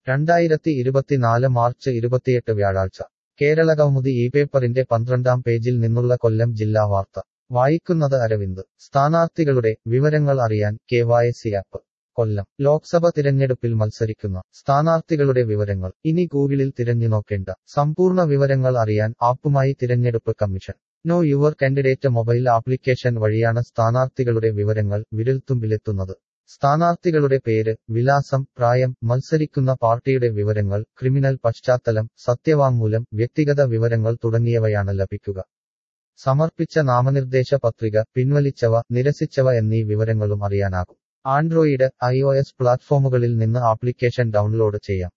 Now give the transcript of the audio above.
രണ്ടായിരത്തി ഇരുപത്തിനാല് മാർച്ച് ഇരുപത്തിയെട്ട് വ്യാഴാഴ്ച കേരള കൗമുദി ഈ പേപ്പറിന്റെ പന്ത്രണ്ടാം പേജിൽ നിന്നുള്ള കൊല്ലം ജില്ലാ വാർത്ത വായിക്കുന്നത് അരവിന്ദ് സ്ഥാനാർത്ഥികളുടെ വിവരങ്ങൾ അറിയാൻ കെ വൈ സി ആപ്പ് കൊല്ലം ലോക്സഭ തിരഞ്ഞെടുപ്പിൽ മത്സരിക്കുന്ന സ്ഥാനാർത്ഥികളുടെ വിവരങ്ങൾ ഇനി ഗൂഗിളിൽ തിരഞ്ഞു നോക്കേണ്ട സമ്പൂർണ്ണ വിവരങ്ങൾ അറിയാൻ ആപ്പുമായി തിരഞ്ഞെടുപ്പ് commission know your candidate mobile application വഴിയാണ് സ്ഥാനാർത്ഥികളുടെ വിവരങ്ങൾ വിരൽത്തുമ്പിലെത്തുന്നത് സ്ഥാനാർത്ഥികളുടെ പേര് വിലാസം പ്രായം മത്സരിക്കുന്ന പാർട്ടിയുടെ വിവരങ്ങൾ ക്രിമിനൽ പശ്ചാത്തലം സത്യവാങ്മൂലം വ്യക്തിഗത വിവരങ്ങൾ തുടങ്ങിയവയാണ് ലഭിക്കുക സമർപ്പിച്ച നാമനിർദ്ദേശ പത്രിക പിൻവലിച്ചവ നിരസിച്ചവ എന്നീ വിവരങ്ങളും അറിയാനാകും ആൻഡ്രോയിഡ് ഐ പ്ലാറ്റ്ഫോമുകളിൽ നിന്ന് ആപ്ലിക്കേഷൻ ഡൗൺലോഡ് ചെയ്യാം